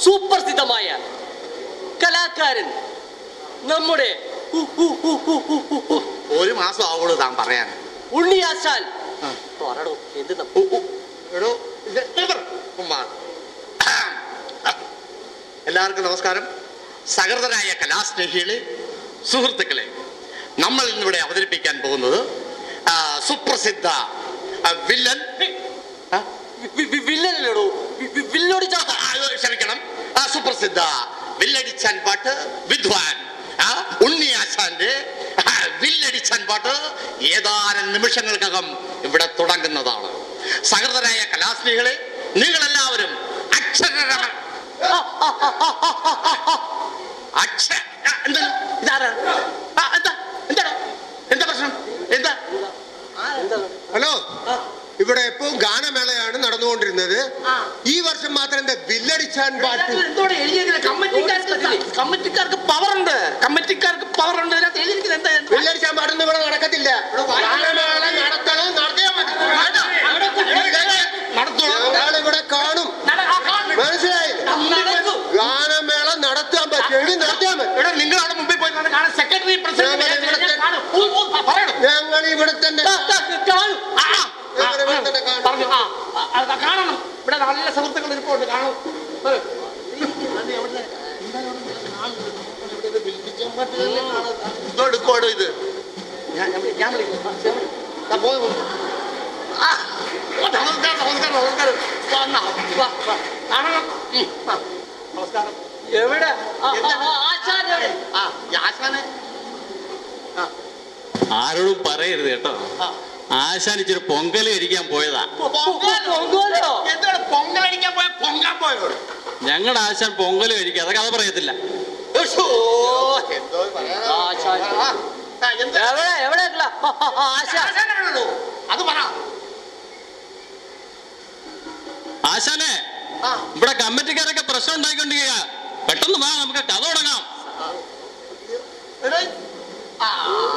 സുപ്രസിദ്ധമായ കലാകാരൻ നമ്മുടെ ഉ, ഉ, ഉ, ഉ, ഉ, ഉ, ഉ, ഒരു മാസം ആവുള്ളൂ താൻ പറയാൻ ഉണ്ണിയാശാൻ ആ. പറടോ എന്ത് നം- ഉ, ഉ. എടോ ഇത് ഇവർ ഉമ്മാ. എല്ലാവർക്കും നമസ്കാരം സഹൃദരായ കലാസ്നേഹികളെ സുഹൃത്തുക്കളെ നമ്മൾ ഇന്നിവിടെ അവതരിപ്പിക്കാൻ പോകുന്നത് ആ, സുപ്രസിദ്ധ ആ, വില്ലൻ ആ, വി- വി- വില്ലനല്ലേടോ വി- വി- വില്ലോടി ചാത്ത ആ, ക്ഷമിക്കണം ആ സുപ്രസിദ്ധ വില്ലടിച്ചാൻ പാട്ട് വിദ്വാൻ ആ, ഉണ്ണിയാശാന്റെ ആ, വില്ലടിച്ചാൻ പാട്ട് ഏതാനും നിമിഷങ്ങൾക്കകം ഇവിടെ തുടങ്ങുന്നതാണ് സഹൃദരായ കലാസ്നേഹികളെ നിങ്ങളെല്ലാവരും അക്ഷര അക്ഷ ആ, എന്താ ഇതാരാ ആ, എന്താ എന്താ എന്താ പ്രശ്നം എന്താ ഹലോ ഇവിടെ എപ്പോ ഗാനമേളയാണ് നടന്നുകൊണ്ടിരുന്നത് ഈ വർഷം മാത്രം എന്താ ബില്ലടിച്ചാൻ പാട്ട് എന്തോടെ എഴുതിയിരിക്കുന്നത് കമ്മിറ്റിക്കാർക്ക് കമ്മിറ്റിക്കാർക്ക് പവർ ഉണ്ട് കമ്മിറ്റിക്കാർക്ക് പവർ ഉണ്ട് ഇതിനകത്ത് എഴുതിയിരിക്കുന്നത് എന്താ ബില്ലടിച്ചാൻ പാട്ടൊന്നും ഇവിടെ നടക്കത്തില്ല ഗാനമേള നടത്തണം നടത്തിയാ മതി ഞങ്ങൾ ഇവിടെ കാണും മനസ്സിലായി ഗാനമേള നടത്താൻ പറ്റുമെങ്കിൽ നടത്തിയാ മതി ഇവിടെ നിങ്ങൾ അവിടെ മുമ്പിൽ പോയി നിന്ന് കാണാൻ സെക്രട്ടറി ഞാൻ ഇവിടെ പ്രസിഡന്റ് കാണും ഊ, ഊ, ആ, പറയണം ഞങ്ങൾ ഇവിടെ തന്നെ കാണും ആ, ആ, ഞങ്ങൾ ഇവിടെ തന്നെ കാണും പറഞ്ഞു ആ ആ, ആ, കാണണം ഇവിടെ നല്ല സുഹൃത്തുക്കൾ ഇരിപ്പുണ്ട് കാണും പറയൂ. ഇതെടുക്കുവാടോ ഇത് ഞാൻ ഞാൻ വിളി- ഞാൻ വിളിക്കും. ആ, ശരി. ദാ പോയി, പോയി. ആ, ഓ, നമസ്കാരം നമസ്കാരം നമസ്കാരം വന്നാ, വാ, വാ. കാണണം ഉം, ആ, നമസ്കാരം എവിടെ ആ, ആ, ആ, ആശാൻ എവിടെ ആ ഈ ആശാനെ ആരോടും പറയരുത് കേട്ടോ ആ. ആശാൻ ഇച്ചിരി പൊങ്കൽ കഴിക്കാൻ പോയതാ പൊങ്കലോ എന്താണ് പൊങ്കലടിക്കാൻ പോയ പൊങ്കാൻ പോയോ ഞങ്ങളുടെ ആശാൻ പൊങ്കൽ കഴിക്കുക അതൊക്കെ അത് പറയത്തില്ല എന്തോ പറയാനാ? ആശാൻ. ആ, ആ, എന്താ? എവിടെ എവിടെ ആ, ആ, ആ, ആശാൻ ആശാനെ എവിടെയുള്ളൂ? അത് പറ ആശാനെ ആ, ഇവിടെ കമ്മിറ്റിക്കാരൊക്കെ പ്രശ്നം ഉണ്ടായിക്കൊണ്ടിരിക്കുക പെട്ടെന്ന് വാ നമുക്ക് കഥ തുടങ്ങാം എടേ. ആ.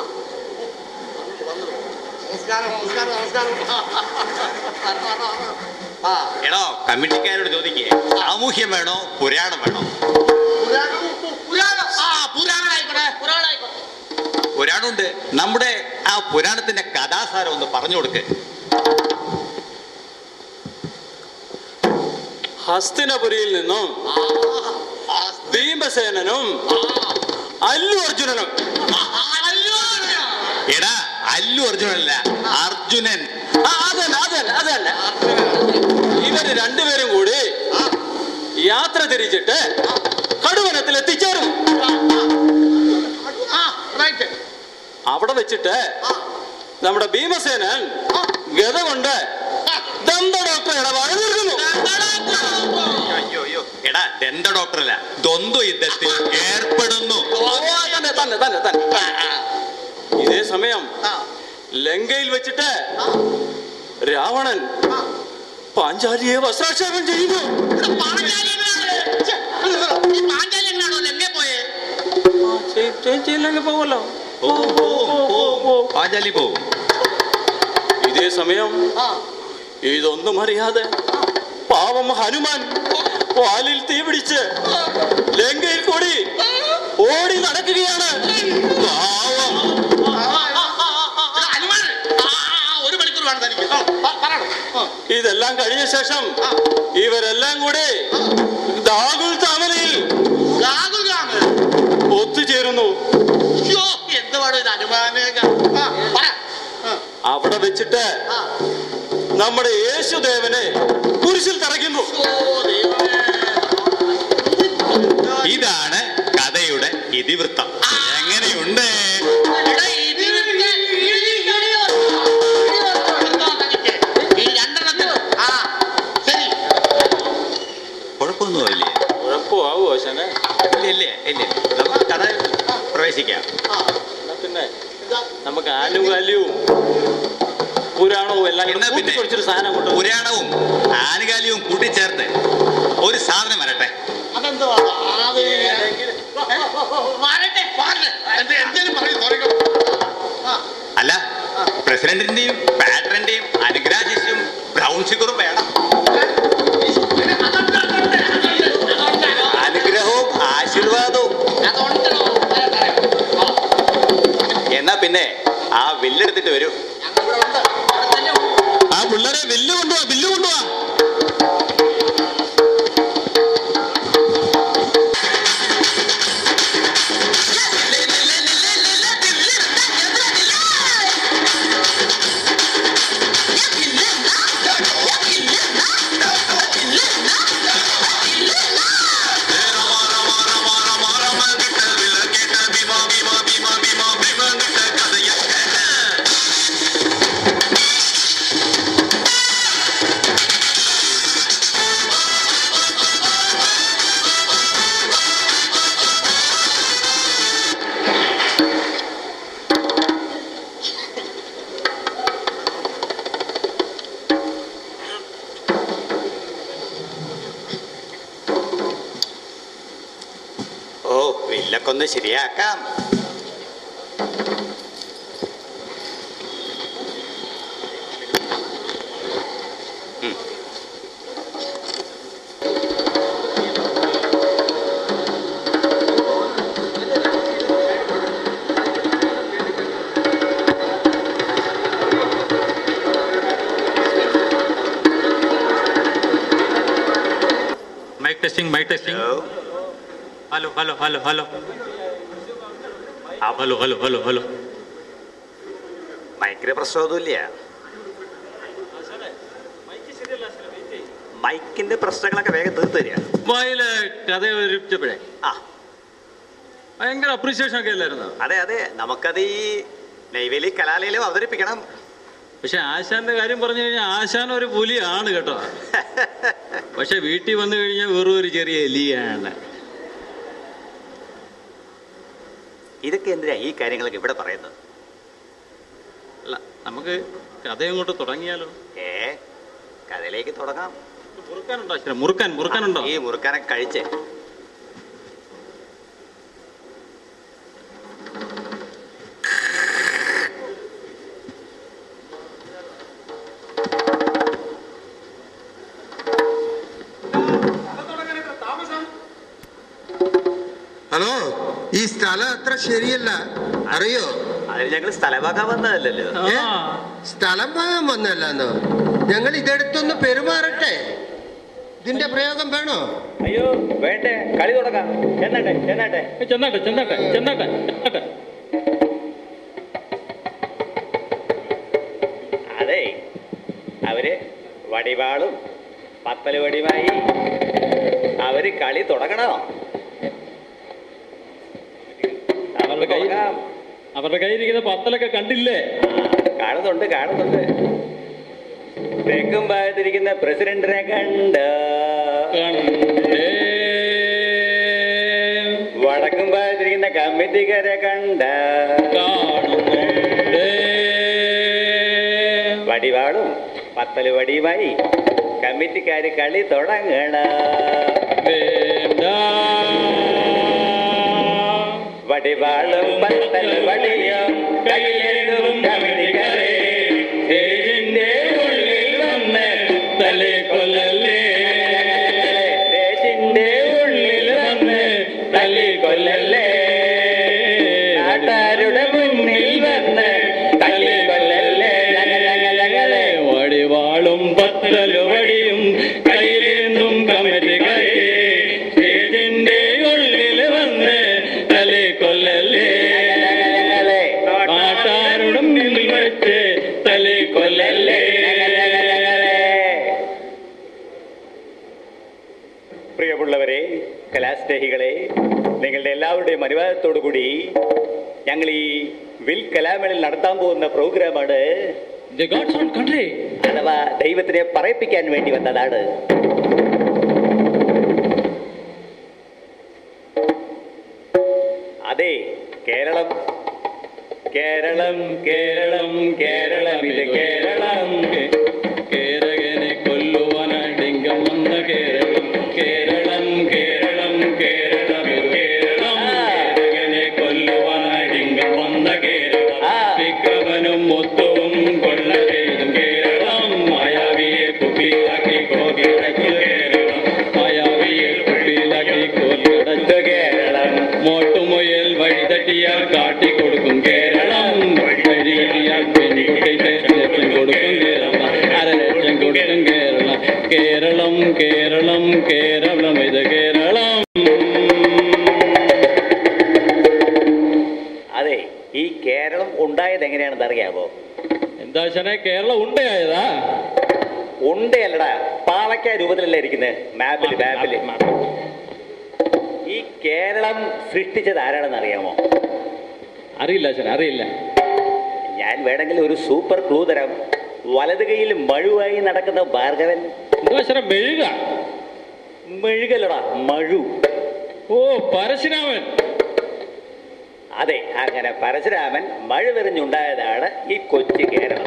നമസ്കാരം നമസ്കാരം നമസ്കാരം ആ, വരണം, വരണം, വരണം. ആ എടോ കമ്മിറ്റിക്കാരോട് ചോദിക്കേ സാമൂഹ്യം വേണോ പുരാണം വേണോ പുരാണം പുരാണം ആ പുരാണമായിക്കോട്ടെ പുരാണായിക്കോട്ടെ പുരാണമുണ്ട് നമ്മുടെ ആ പുരാണത്തിന്റെ കഥാസാരം ഒന്ന് പറഞ്ഞു കൊടുക്ക് ഹസ്തിനപുരിയിൽ നിന്നും ഭീമസേനനും അല്ലു അർജുനനും എടാ അല്ലു അർജുനല്ല അർജുനൻ ആ, അതല്ല അതല്ല അതല്ല ഇവര് രണ്ടുപേരും കൂടി യാത്ര തിരിച്ചിട്ട് കടുവനത്തിൽ എത്തിച്ചേരും ആ റൈറ്റ് അവിടെ വെച്ചിട്ട് നമ്മുടെ ഭീമസേനൻ ഗത കൊണ്ട് ദന്ത ഡോക്ടറെ ഇടപാട് തീർക്കുന്നു അയ്യോ അയ്യോ എടാ ദന്ത ഡോക്ടറല്ല ദ്വന്ദ്വ യുദ്ധത്തിൽ ഏർപ്പെടുന്നു ഓ, തന്നെ തന്നെ തന്നെ തന്നെ ഇതേ സമയം ആ ലങ്കയിൽ വെച്ചിട്ട് രാവണൻ പാഞ്ചാലിയെ വസ്ത്രാക്ഷേപം ചെയ്യുന്നു ഈ പാഞ്ചാലി എങ്ങനെയാണോ ലങ്കേ പോയേ ചെയ്യില്ലെങ്കിൽ പോവല്ലോ പോവും, പോവും, പോവും. പാഞ്ചാലി പോവും ഇതേ സമയം ആ ഇതൊന്നും അറിയാതെ പാവം ഹനുമാൻ വാലിൽ തീ പിടിച്ച് ലങ്കയിൽ കൂടി ഓടി നടക്കുകയാണ് പാവം ഹനുമാൻ ആ, ആ, ഒരു മണിക്കൂർ വേണം തനിക്ക് ആ, പ- പറയണം ആ. ഇതെല്ലാം കഴിഞ്ഞ ശേഷം ഇവരെല്ലാം കൂടി ദാഗുൽ താമരയിൽ രാഹുൽ ഗാന്ധി ഒത്തുചേരുന്നു അയ്യോ എന്തുവാടോ ഇത് ഹനുമാനെ ആ, പറ ആ, അവിടെ വെച്ചിട്ട് ആ. നമ്മുടെ യേശുദേവനെ കുരിശിൽ തറയ്ക്കുന്നു ഓ, ദൈവമേ. ഇതാണ് കഥയുടെ ഇതിവൃത്തം എങ്ങനെയുണ്ട് എടാ, ഇതിനൊക്കെ ഇടി, ഇടി വന്നു. ഇടി വന്നു. എന്തോ തനിക്ക്? ഈ രണ്ടെണ്ണത്തിന് ആ ശരി കുഴപ്പമൊന്നുമില്ലേ കുഴപ്പമാവോ ശനെ ഇല്ല ഇല്ലേ ഇല്ല നമുക്ക് കഥ പ്രവേശിക്കാം ആ എന്നാ പിന്നെ ഇതാ നമുക്ക് ആനുകാല്യവും പുരാണവും എല്ലാം കൂടെ എന്നാ പിന്നെ കൂട്ടിക്കുഴച്ചൊരു സാധനം കൊണ്ട് പുരാണവും ആനുകാലികവും കൂട്ടിച്ചേർത്ത് ഒരു സാധനം വരട്ടെ അതെന്തോ അത് വരട്ടെ വരട്ടെ എന്ത് എന്തേലും പറയും തുറക്കണം ആ അല്ല പ്രസിഡന്റിന്റെയും പാറ്ററിന്റെയും അനുഗ്രാശിസും ബ്രൗൺ ഷുഗറും വേണം അതുണ്ട്, അതുണ്ട്, അതുണ്ട്, അതുണ്ട്. പിന്നെ ആ വില്ലെടുത്തിട്ട് വരൂ ആ പിള്ളേരെ വില്ല് കൊണ്ടുപോവാ വില്ല് കൊണ്ടുപോവാ ഓ വില്ലൊക്കെ ഒന്ന് ശരിയാക്കാം ഉം. Mic testing mic testing hello hello hello hello hello ah hello hello hello hello മൈക്കിന് പ്രശ്നമൊന്നുമില്ല മൈക്കിന്റെ പ്രശ്നങ്ങളൊക്കെ വേഗം തീർത്തു തരിക മൊബൈല് കഥ ഒരുച്ചപ്പോഴേ ആ ഭയങ്കര അപ്രീസിയേഷൻ ഒക്കെ അല്ലായിരുന്നു അതെ അതെ നമുക്കത് ഈ നെയ്വേലി കലാലയിലും അവതരിപ്പിക്കണം പക്ഷെ ആശാന്റെ കാര്യം പറഞ്ഞു കഴിഞ്ഞാൽ ആശാൻ ഒരു പുലിയാണ് കേട്ടോ പക്ഷെ വീട്ടിൽ വന്നു കഴിഞ്ഞാൽ വെറും ഒരു ചെറിയ എലിയാണ് ഇതൊക്കെ എന്തിനാ ഈ കാര്യങ്ങളൊക്കെ ഇവിടെ പറയുന്നത് അല്ല നമുക്ക് കഥ അങ്ങോട്ട് തുടങ്ങിയാലോ ഏ കഥയിലേക്ക് തുടങ്ങാം മുറുക്കാനുണ്ടോ അച്ഛനെ മുറുക്കാൻ മുറുക്കാനുണ്ടോ ഈ മുറുക്കാനൊക്കെ കഴിച്ച് ഹലോ ഈ സ്ഥലം അത്ര ശരിയല്ല അറിയോ അതിന് ഞങ്ങൾ സ്ഥലമാക്കാൻ വന്നതല്ലല്ലോ ആ, ഏ? സ്ഥലം വാങ്ങാൻ വന്നല്ലെന്നോ ഞങ്ങൾ ഇതെടുത്തൊന്ന് പെരുമാറട്ടെ ഇതിന്റെ പ്രയോഗം വേണോ അയ്യോ വേണ്ടേ കളി തുടങ്ങാം ചെന്നട്ടെ ചെന്നട്ടെ ചെന്നാട്ടെ ചെന്നാട്ടെ ചെന്നാട്ടെ ചെന്നാട്ടെ അതെ അവര് വടിവാളും പത്തല് വടിയുമായി അവര് കളി തുടങ്ങണോ അവരുടെ കൈ അവരുടെ കയ്യിരിക്കുന്ന പത്തലൊക്കെ കണ്ടില്ലേ കാണുന്നുണ്ട് കാണുന്നുണ്ട് തെക്കും ഭാഗത്തിരിക്കുന്ന പ്രസിഡന്റിനെ കണ്ട് കണ്ടേ വടക്കും ഭാഗത്തിരിക്കുന്ന കമ്മിറ്റിക്കാരെ കണ്ട് കാണുന്നുണ്ടേ വടിവാളും പത്തല് വടിയുമായി കമ്മിറ്റിക്കാര് കളി തുടങ്ങണ വേണ്ട വടിവാളും പത്തൽ വടിയും കയ്യിലെഴുതും കമ്മിറ്റിക്കാരെ സ്റ്റേജിന്റെ ഉള്ളിൽ വന്ന് തലേ കൊല്ലല്ലേ സ്റ്റേജിന്റെ ഉള്ളിൽ വന്ന് തല്ലി കൊല്ലല്ലേ നാട്ടാരുടെ മുന്നിൽ വന്ന് തല്ലി കൊല്ലല്ലേ ഞങ്ങളെ വടിവാളും പത്തലു വടിയും കയ്യിലെന്നും കമരുകളെ സ്റ്റേജിന്റെ ഉള്ളിൽ വന്ന് തലേ കൊല്ലല്ലേ നാട്ടാരുടെ മുന്നിൽ വെച്ച് തലേ കൊല്ലല്ലേ പ്രിയമുള്ളവരെ കലാസ്നേഹികളെ നിങ്ങളുടെ എല്ലാവരുടെയും അനുവാദത്തോടു കൂടി ഞങ്ങൾ ഈ വിൽ കലാമേളിൽ നടത്താൻ പോകുന്ന പ്രോഗ്രാമാണ് The God's own country. അഥവാ ദൈവത്തിനെ പറയിപ്പിക്കാൻ വേണ്ടി വന്നതാണ് അതെ കേരളം കേരളം കേരളം കേരളം ഇത് കേരളം കേരകനെ കൊല്ലുവാനടിങ്കം വന്ന കേരളം കേരളം കേരളം കേരളം ഇത് കേരളം കേരകനെ കൊല്ലുവാനടിങ്കം വന്ന കേരളം ആ. വിക്രമനും മുത്തുവും കൊള്ള ചെയ്തും കേരളം മായാവിയെ കുപ്പിയിലാക്കി കോകിടച്ചു കേരളം മായാവിയെ കുപ്പിയിലാക്കി കോകിടച്ചു കേരളം മോട്ടുമുയൽ വഴിതട്ടിയാൽ കാട്ടിക്കൊടുക്കും കേരളം എങ്ങനെയാണെന്ന് അറിയാമോ എന്താ ആശാനെ കേരളം ഉണ്ടയായതാ ഉണ്ടയല്ലടാ പാവയ്ക്ക രൂപത്തിലല്ലേ ഇരിക്കുന്നത് മാപ്പിൽ മാപ്പിൽ ഈ കേരളം സൃഷ്ടിച്ചത് ആരാണെന്ന് അറിയാമോ അറിയില്ല ആശാനെ അറിയില്ല ഞാൻ വേണമെങ്കിൽ ഒരു സൂപ്പർ ക്ലൂ തരാം വലത് കൈയിൽ മഴുവായി നടക്കുന്ന ഭാർഗവൻ എന്താ ആശാനെ മെഴുക മെഴുകല്ലടാ മഴു ഓ പരശുരാമൻ അതെ അങ്ങനെ പരശുരാമൻ മഴുവെറിഞ്ഞുണ്ടായതാണ് ഈ കൊച്ചു കേരളം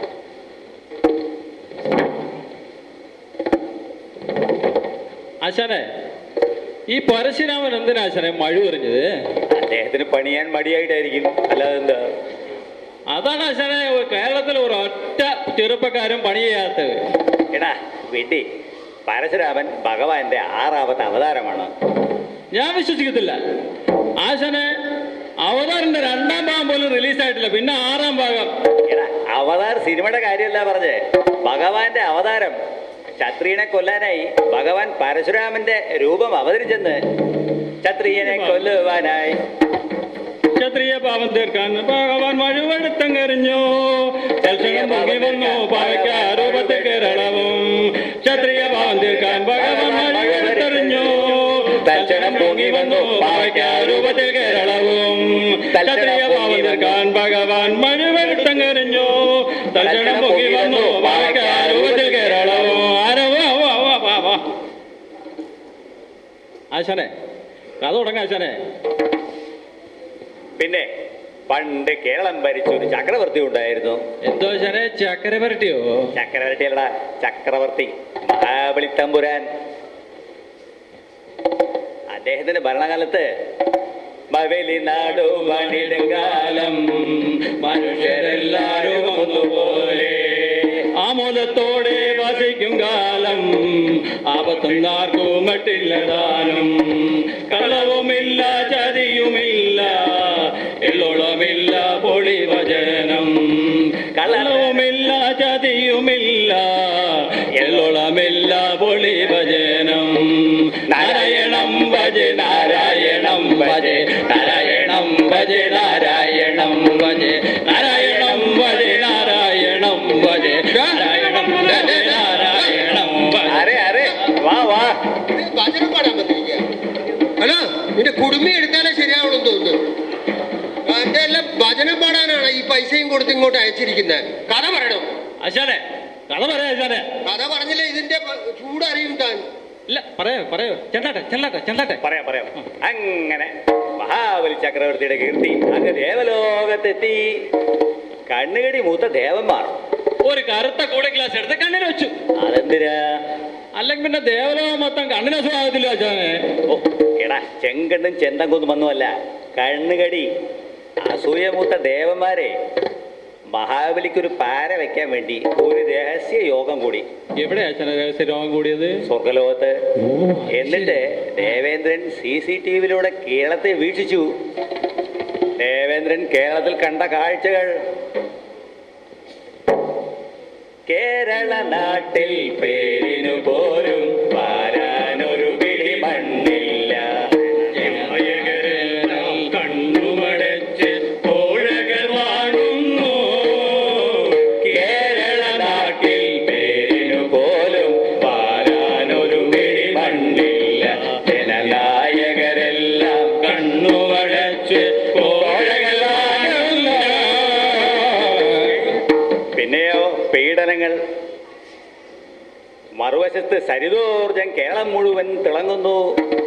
ആശാനെ ഈ പരശുരാമൻ എന്തിനാ ആശാനെ മഴ എറിഞ്ഞത് അദ്ദേഹത്തിന് പണിയാൻ മടിയായിട്ടായിരിക്കും അല്ലാതെ എന്താ അതാണ് ആശാനെ കേരളത്തിൽ ഒരു ഒറ്റ ചെറുപ്പക്കാരും പണി ചെയ്യാത്തത് എടാ വിട്ടി പരശുരാമൻ ഭഗവാന്റെ ആറാമത്തെ അവതാരമാണ് ഞാൻ വിശ്വസിക്കത്തില്ല ആശാനെ അവതാറിന്റെ രണ്ടാം ഭാഗം പോലും റിലീസായിട്ടില്ല പിന്നെ ആറാം ഭാഗം എടാ അവതാർ സിനിമയുടെ കാര്യമല്ല പറഞ്ഞേ ഭഗവാന്റെ അവതാരം ക്ഷത്രിയനെ കൊല്ലാനായി ഭഗവാൻ പരശുരാമന്റെ രൂപം അവതരിച്ചെന്ന് ക്ഷത്രിയനെ കൊല്ലുവാനായി ക്ഷത്രിയ പാപം തീർക്കാൻ ഭഗവാൻ മഴുവെടുത്തങ്ങെറിഞ്ഞു തൽക്ഷണം പൊങ്ങി വന്നു പാവയ്ക്ക രൂപത്തിൽ കേരളവും ക്ഷത്രിയ പാപം തീർക്കാൻ ഭഗവാൻ മഴുവെടുത്തെറിഞ്ഞു തൽക്ഷണം പൊങ്ങി വന്നു പാവയ്ക്ക രൂപത്തിൽ കേരളവും ക്ഷത്രിയ പാപം തീർക്കാൻ ഭഗവാൻ മഴുവെടുത്തങ്ങെറിഞ്ഞു തൽക്ഷണം പൊങ്ങി വന്നു പാവയ്ക്ക രൂപത്തിൽ കേരളവും ആരോ വാ, വാ, വാ, വാ, വാ. ആശാനെ കഥ തുടങ്ങ ആശാനെ പിന്നെ പണ്ട് കേരളം ഭരിച്ച ഒരു ചക്രവർത്തി ഉണ്ടായിരുന്നു എന്തോ ആശാനെ ചക്കര വരട്ടിയോ ചക്രവർത്തിയല്ലടാ ചക്രവർത്തി മഹാബലി തമ്പുരാൻ അദ്ദേഹത്തിന്റെ ഭരണകാലത്ത് ബവേലി നാടു പണിടുകാലം മനുഷ്യരെല്ലാരും ഒന്നുപോലെ ആമോദത്തോടെ വസിക്കും കാലം ആപത്തുന്നാർക്കും മട്ടില്ലതാനും കളവുമില്ല ചതിയുമില്ല എള്ളോളമില്ല പൊളിവചനം കളവുമില്ല ചതിയുമില്ല എള്ളോളമില്ല പൊളിവചനം നാരായണം ഭജ നാരായണം ഭജ നാരായണം ഭജ നാരായണം ഭജ നാരായണം ഭജ നാരായണം ഭജ നാരായണം ഭജ നാരായണം ഭജ അരെ അരെ വാ വാ ഇത് ഭജനം പാടാൻ പറ്റില്ല ഹലോ നിന്റെ കുടുംബി എടുത്താലേ ശരിയാവുള്ളൂ തോന്നുന്നു എന്റെ എല്ലാം ഭജനം പാടാനാണ് ഈ പൈസയും കൊടുത്ത് ഇങ്ങോട്ട് അയച്ചിരിക്കുന്നത് കഥ പറയണം ആശാനെ കഥ പറയാ ആശാനെ കഥ പറഞ്ഞില്ലേ ഇതിന്റെ പ- ചൂടറിയും താൻ ഇല്ല പറയോ പറയോ ചെല്ലാട്ടെ ചെല്ലാട്ടെ ചെല്ലാട്ടെ പറയാം പറയാം അങ്ങനെ മഹാബലി ചക്രവർത്തിയുടെ കീർത്തി അങ്ങ് ദേവലോകത്തെത്തി കണ്ണുകടി മൂത്ത ദേവന്മാർ ഒരു കറുത്ത കൂടെ ഗ്ലാസ് എടുത്ത് കണ്ണിന് വെച്ചു അതെന്തിനാ അല്ലെങ്കിൽ പിന്നെ ദേവലോകം മൊത്തം കണ്ണിന് അസുഖമാകത്തില്ല ആശാനെ ഓ എടാ ചെങ്കണ്ണും ചെന്തങ്കൊന്നും ഒന്നുമല്ല കണ്ണുകടി അസൂയമൂത്ത ദേവന്മാരെ മഹാബലിക്കൊരു പാര വെക്കാൻ വേണ്ടി ഒരു രഹസ്യ യോഗം കൂടി എവിടെ ആശാന രഹസ്യ രോഗം കൂടിയത് സ്വർഗലോകത്ത് എന്നിട്ട് ദേവേന്ദ്രൻ സി സി ടി വിയിലൂടെ കേരളത്തെ വീക്ഷിച്ചു ദേവേന്ദ്രൻ കേരളത്തിൽ കണ്ട കാഴ്ചകൾ കേരള നാട്ടിൽ പേരിനു പോലും പാരാനൊരു പിടി മണ്ണില്ല കണ്ണുമടച്ച് കോഴകൾ വാഴുന്നു കേരള നാട്ടിൽ പേരിനു പോലും പാരാനൊരു പിടി മണ്ണില്ല ജനനായകരെല്ലാം കണ്ണുമടച്ച് കോഴകൾ വാഴുന്നു പിന്നെയോ പീഡനങ്ങൾ മറുവശത്ത് സരിതോർജൻ കേരളം മുഴുവൻ തിളങ്ങുന്നു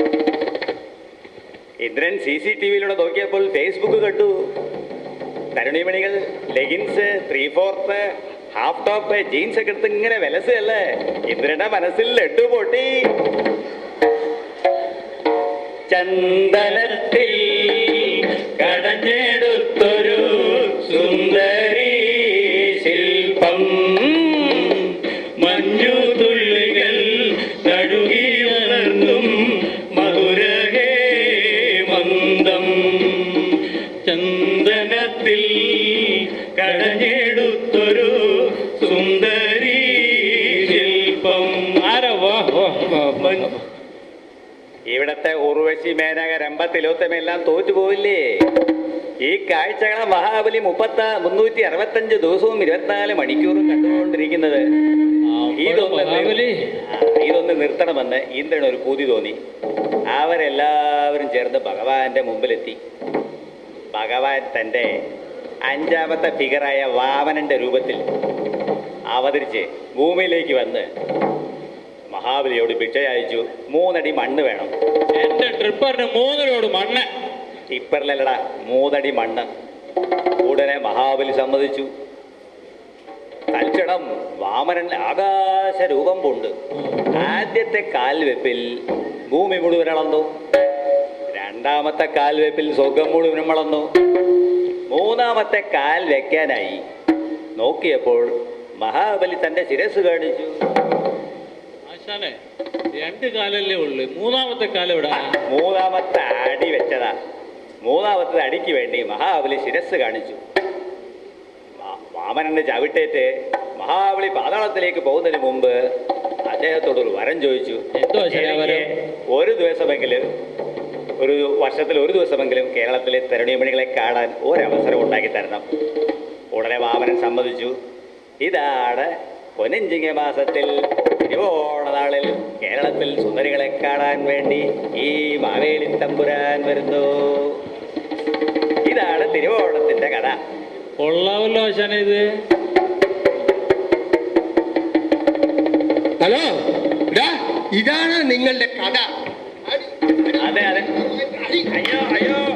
ഇന്ദ്രൻ സി സി ടി വിയിലൂടെ നോക്കിയപ്പോൾ ഫേസ്ബുക്ക് കണ്ടു തരുണിമണികൾ leggings three fourth half top jeans ഒക്കെ എടുത്ത് ഇങ്ങനെ വിലസല്ലേ ഇന്ദ്രന്റെ മനസ്സിൽ ലഡു പൊട്ടി ചന്ദനത്തിൽ കടഞ്ഞെടുത്തൊരു സുന്ദരി ശില്പം മഞ്ഞു തുള്ളികൾ തഴുകി ഉണർന്നും മധുരഹേ മന്ദം ചന്ദനത്തിൽ കടഞ്ഞെടുത്തൊരു സുന്ദരി ശില്പം ആരോ വാ വാ വാ വാ ഇവിടത്തെ ഉർവശി മേനക രംഭ തിലോത്തമെല്ലാം തോറ്റുപോയില്ലേ ഈ കാഴ്ചകളെ മഹാബലി മുപ്പത്ത മുന്നൂറ്റി അറുപത്തഞ്ച് ദിവസവും ഇരുപത്തിനാല് മണിക്കൂറും കണ്ടുകൊണ്ടിരിക്കുന്നത് ഇതൊന്ന് നിർ- മഹാബലി ആ, ഇതൊന്ന് നിർത്തണമെന്ന് ഇന്ദ്രൻ ഒരു പൂതി തോന്നി അവരെല്ലാവരും ചേർന്ന് ഭഗവാന്റെ മുമ്പിലെത്തി ഭഗവാൻ തൻ്റെ അഞ്ചാമത്തെ ഫിഗറായ വാമനന്റെ രൂപത്തിൽ അവതരിച്ച് ഭൂമിയിലേക്ക് വന്ന് മഹാബലിയോട് ഭിക്ഷ അയച്ചു മൂന്നടി മണ്ണ് വേണം എന്റെ ട്രിപ്പറിന് മൂന്നിലോട് മണ്ണ് ടിപ്പറിലല്ലടാ മൂന്നടി മണ്ണ് ഉടനെ മഹാബലി സമ്മതിച്ചു തൽക്ഷണം വാമനൻ ആകാശ രൂപം പൂണ്ട് ആദ്യത്തെ കാൽവെപ്പിൽ ഭൂമി മുഴുവൻ അളന്നു രണ്ടാമത്തെ കാൽവെപ്പിൽ സ്വർഗം മുഴുവനും അളന്നു മൂന്നാമത്തെ കാൽ വെക്കാനായി നോക്കിയപ്പോൾ മഹാബലി തന്റെ ശിരസ് കാണിച്ചു ആശാനെ രണ്ട് കാലല്ലേ ഉള്ളു മൂന്നാമത്തെ കാലം ഇവിടെ മൂന്നാമത്തെ അടി വെച്ചതാ മൂന്നാമത്തെ അടിക്ക് വേണ്ടി മഹാബലി ശിരസ് കാണിച്ചു വാ- വാമനന്റെ ചവിട്ടേറ്റ് മഹാബലി പാതാളത്തിലേക്ക് പോകുന്നതിന് മുമ്പ് അദ്ദേഹത്തോട് ഒരു വരം ചോദിച്ചു എന്തോ ആശാനെ ആ വരം? എനിക്ക് ഒരു ദിവസമെങ്കിലും ഒരു വർഷത്തിൽ ഒരു ദിവസമെങ്കിലും കേരളത്തിലെ തരുണീമണികളെ കാണാൻ ഒരവസരം ഉണ്ടാക്കി തരണം ഉടനെ വാമനൻ സമ്മതിച്ചു ഇതാണ് പൊനഞ്ചിങ്ങ മാസത്തിൽ തിരുവോണനാളിൽ കേരളത്തിൽ സുന്ദരികളെ കാണാൻ വേണ്ടി ഈ മാവേലി തമ്പുരാൻ വരുന്നു ഇതാണ് തിരുവോണത്തിന്റെ കഥ കൊള്ളാവല്ലോ ആശാനെ ഇത് ഹലോ ഇതാ ഇതാണ് നിങ്ങളുടെ കഥ അതെ അതെ അയ്യോ അയ്യോ